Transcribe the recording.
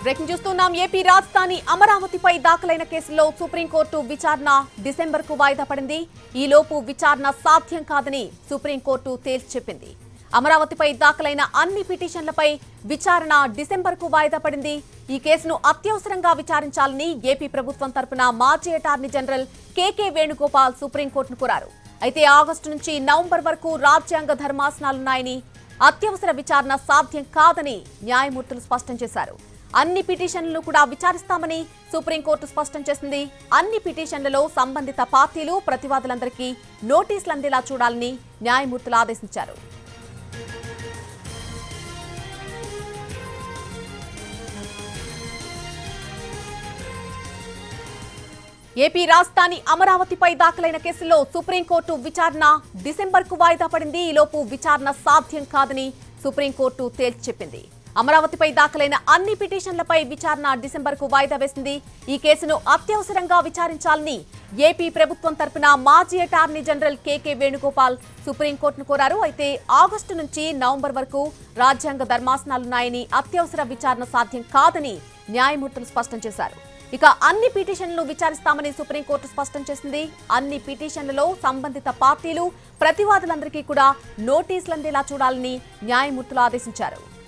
breaking చూస్తున్నాం AP రాజధాని అమరావతిపై దాఖలైన కేసులో సుప్రీంకోర్టు విచారణ డిసెంబర్ కు వాయిదా పడింది ఈ లోపు విచారణ సాధ్యం కాదని సుప్రీంకోర్టు తేల్చి చెప్పింది అమరావతిపై దాఖలైన అన్ని పిటిషన్లపై విచారణ డిసెంబర్ కు వాయిదా పడింది ఈ కేసును అత్యవసరంగా విచారించాలని ఏపీ ప్రభుత్వం తరపున మాజీ అటార్నీ జనరల్ కేకే వేణుగోపాల్ సుప్రీంకోర్టును కోరారు అయితే ఆగస్టు నుంచి నవంబర్ వరకు రాజ్యాంగ ధర్మాసనాలున్నాయని అత్యవసర విచారణ సాధ్యం కాదని న్యాయమూర్తులు స్పష్టం చేశారు అన్ని పిటిషన్లను కూడా విచారిస్తామని సుప్రీంకోర్టు స్పష్టం చేసింది అన్ని పిటిషన్లలో సంబంధిత పార్టీలు ప్రతివాదులందరికీ నోటీసులు అందేలా చూడాలని న్యాయమూర్తులు ఆదేశించారు ఏపీ రాజధాని అమరావతిపై దాఖలైన కేసులో సుప్రీంకోర్టు విచారణ డిసెంబర్ కు వాయిదా పడింది ఈలోపు విచారణ సాధ్యం కాదని సుప్రీంకోర్టు తేల్చి చెప్పింది అమరావతిపై దాఖలైన అన్ని పిటిషన్లపై విచారణ డిసెంబర్ కు వాయిదా వేసింది ఈ కేసును అత్యవసరంగా విచారించాలని ఏపీ ప్రభుత్వం తరపున మాజీ అటార్నీ జనరల్ కేకే వేణుగోపాల్ సుప్రీంకోర్టును కోరారు అయితే ఆగస్టు నుంచి నవంబర్ వరకు రాజ్యాంగ ధర్మాసనాలున్నాయని అత్యవసర విచారణ సాధ్యం కాదని న్యాయమూర్తులు స్పష్టం చేశారు ఇక అన్ని పిటిషన్లను విచారిస్తామని సుప్రీంకోర్టు స్పష్టం చేసింది అన్ని పిటిషన్లలో సంబంధిత పార్టీలు ప్రతివాదులందరికీ కూడా నోటీసులు అందేలా చూడాలని న్యాయమూర్తులు ఆదేశించారు